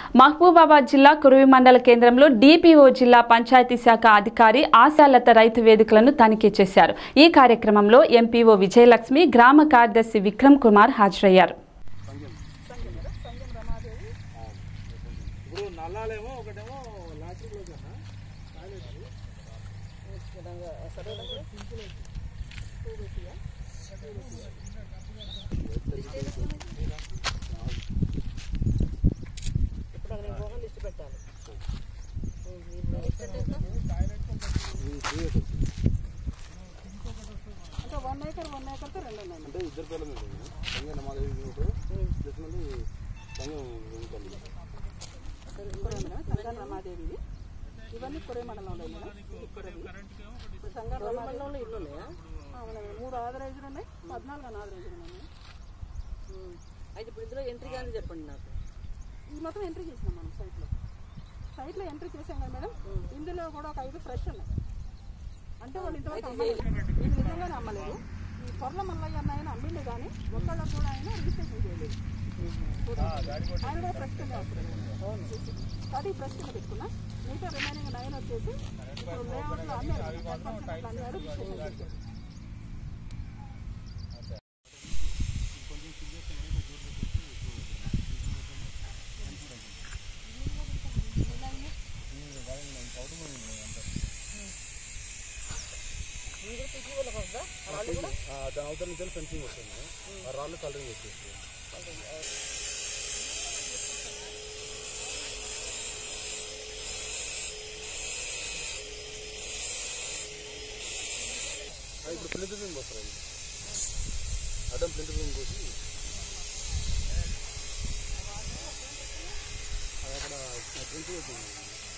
మహబూబాబాద్ జిల్లా కురువి మండల కేంద్రంలో డిపిఓ జిల్లా పంచాయతీ శాఖ అధికారి ఆశాలత రైతు వేదికలను తనిఖీ చేశారు ఈ కార్యక్రమంలో ఎంపీఓ విజయలక్ష్మి గ్రామ కార్యదర్శి విక్రమ్ కుమార్ హాజరయ్యారు ఇప్పుడు నల్లాలేమో ఒకటేమో లాటరీలో కన్నా అంటే ఇద్దరు పిల్లలు ఉన్నాయి సంజయ్ నమాజ్ ప్లస్ మళ్ళీ సంఘం సంఘం రమాదేవి ఇవన్నీ కొరే మండలంలో ఉన్నాయి ఇప్పుడు సంఘం మండలంలో ఇల్లు ఉన్నాయా మూడు ఆదరేజులు ఉన్నాయి పద్నాలుగు అనాదరేజులు ఉన్నాయి అయితే ఇప్పుడు ఇందులో ఎంట్రీ కానీ చెప్పండి నాకు ఇది మొత్తం ఎంట్రీ చేసినాం మనం సైట్లో సైట్లో ఎంట్రీ చేసాం కదా మేడం ఇందులో కూడా ఒక ఐదు ఫ్రెష్ ఉన్నాయి అంటే వాళ్ళు ఇంతవరకు అమ్మలేదు ఇది నిజంగానే అమ్మలేదు ఈ పొరల మల్లయ్య అన్న ఆయన అమ్మిండు కానీ ఒక్కళ్ళకు కూడా ఆయన రిజిస్ట్రేషన్ చేయలేదు ఆయన కూడా ఫ్రెష్ కింద వస్తుంది అది ఫ్రెష్ కింద పెట్టుకున్నా మిగతా రిమైనింగ్ నైన్ వచ్చేసి ఇప్పుడు లేఅవుట్లో అమ్మారు కదా, 10% అట్లా అమ్మారు రిజిస్ట్రేషన్ చేశారు దాని అవతల నుంచి ఫెన్సింగ్ వస్తుంది ఆ రాళ్ళు కలరింగ్ వచ్చేసి అది ఇప్పుడు ప్లింట్ రూమ్ వస్తారు అది అడ్డం ప్లింట్ రూమ్ పోసి అది అక్కడ ప్రింట్ వచ్చింది